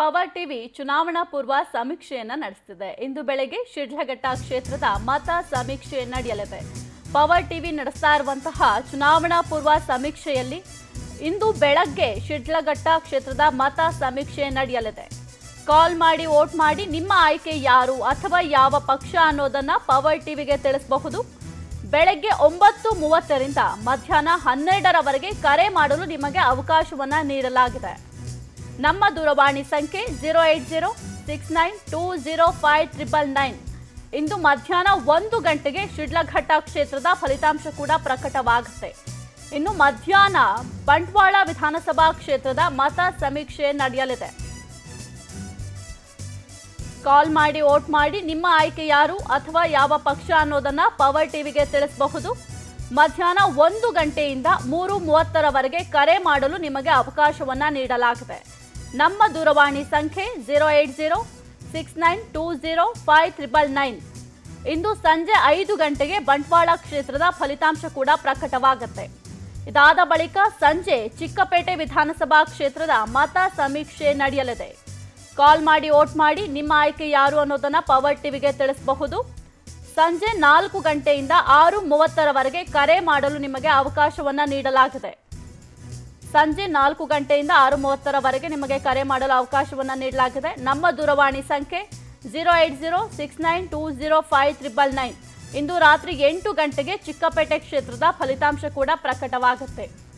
power TV ಚುನಾವಣಾ ಪೂರ್ವ ಸಮೀಕ್ಷೆಯನ್ನ ನಡೆಸುತ್ತಿದೆ ಇಂದು ಬೆಳಗ್ಗೆ ಶಿಡ್ಲಘಟ್ಟ ಕ್ಷೇತ್ರದ ಮತ ಸಮೀಕ್ಷೆ ನಡೆಯಲಿದೆ ಪವರ್ ಟಿವಿ ನಡೆಸ್ತಾ ಇರುವಂತಹ ಚುನಾವಣಾ ಪೂರ್ವ ಸಮೀಕ್ಷೆಯಲ್ಲಿ ಇಂದು ಬೆಳಗ್ಗೆ ಶಿಡ್ಲಘಟ್ಟ ಕ್ಷೇತ್ರದ ಮತ ಸಮೀಕ್ಷೆ ನಡೆಯಲಿದೆ ಕಾಲ್ ಮಾಡಿ ವೋಟ್ ಮಾಡಿ ನಿಮ್ಮ ಆಯ್ಕೆ ಯಾರು ಅಥವಾ ಯಾವ ಪಕ್ಷ ಅನ್ನೋದನ್ನ ಪವರ್ ಟಿವಿಗೆ ತಿಳಿಸಬಹುದು ಬೆಳಗ್ಗೆ ಒಂಬತ್ತು ಮೂವತ್ತರಿಂದ ಮಧ್ಯಾಹ್ನ ಹನ್ನೆರಡರವರೆಗೆ ಕರೆ ಮಾಡಲು ನಿಮಗೆ ಅವಕಾಶವನ್ನ ನೀಡಲಾಗಿದೆ ನಮ್ಮ ದೂರವಾಣಿ ಸಂಖ್ಯೆ zero eight zero six nine two zero five triple nine ಇಂದು ಮಧ್ಯಾಹ್ನ ಒಂದು ಗಂಟೆಗೆ ಶಿಡ್ಲಘಟ್ಟ ಕ್ಷೇತ್ರದ ಫಲಿತಾಂಶ ಕೂಡ ಪ್ರಕಟವಾಗುತ್ತೆ ಇನ್ನು ಮಧ್ಯಾಹ್ನ ಬಂಟ್ವಾಳ ವಿಧಾನಸಭಾ ಕ್ಷೇತ್ರದ ಮತ ಸಮೀಕ್ಷೆ ನಡೆಯಲಿದೆ ಕಾಲ್ ಮಾಡಿ ವೋಟ್ ಮಾಡಿ ನಿಮ್ಮ ಆಯ್ಕೆ ಯಾರು ಅಥವಾ ಯಾವ ಪಕ್ಷ ಅನ್ನೋದನ್ನ ಪವರ್ ಟಿವಿಗೆ ತಿಳಿಸಬಹುದು ಮಧ್ಯಾಹ್ನ ಒಂದು ಗಂಟೆಯಿಂದ ಮೂರು ಮೂವತ್ತರವರೆಗೆ ಕರೆ ಮಾಡಲು ನಿಮಗೆ ಅವಕಾಶವನ್ನ ನೀಡಲಾಗಿದೆ ನಮ್ಮ ದೂರವಾಣಿ ಸಂಖ್ಯೆ zero eight zero six nine two zero five triple nine ಇಂದು ಸಂಜೆ ಐದು ಗಂಟೆಗೆ ಬಂಟ್ವಾಳ ಕ್ಷೇತ್ರದ ಫಲಿತಾಂಶ ಕೂಡ ಪ್ರಕಟವಾಗುತ್ತೆ ಇದಾದ ಬಳಿಕ ಸಂಜೆ ಚಿಕ್ಕಪೇಟೆ ವಿಧಾನಸಭಾ ಕ್ಷೇತ್ರದ ಮತ ಸಮೀಕ್ಷೆ ನಡೆಯಲಿದೆ ಕಾಲ್ ಮಾಡಿ ವೋಟ್ ಮಾಡಿ ನಿಮ್ಮ ಆಯ್ಕೆ ಯಾರು ಅನ್ನೋದನ್ನ ಪವರ್ ಟಿವಿಗೆ ತಿಳಿಸಬಹುದು ಸಂಜೆ ನಾಲ್ಕು ಗಂಟೆಯಿಂದ ಆರು ಮೂವತ್ತರವರೆಗೆ ಕರೆ ಮಾಡಲು ನಿಮಗೆ ಅವಕಾಶವನ್ನ ನೀಡಲಾಗಿದೆ ಸಂಜೆ ನಾಲ್ಕು ಗಂಟೆಯಿಂದ ಆರು ಮೂವತ್ತರವರೆಗೆ ನಿಮಗೆ ಕರೆ ಮಾಡಲು ಅವಕಾಶವನ್ನ ನೀಡಲಾಗಿದೆ ನಮ್ಮ ದೂರವಾಣಿ ಸಂಖ್ಯೆ zero eight zero six nine two zero five triple nine ಇಂದು ರಾತ್ರಿ ಎಂಟು ಗಂಟೆಗೆ ಚಿಕ್ಕಪೇಟೆ ಕ್ಷೇತ್ರದ ಫಲಿತಾಂಶ ಕೂಡ ಪ್ರಕಟವಾಗುತ್ತೆ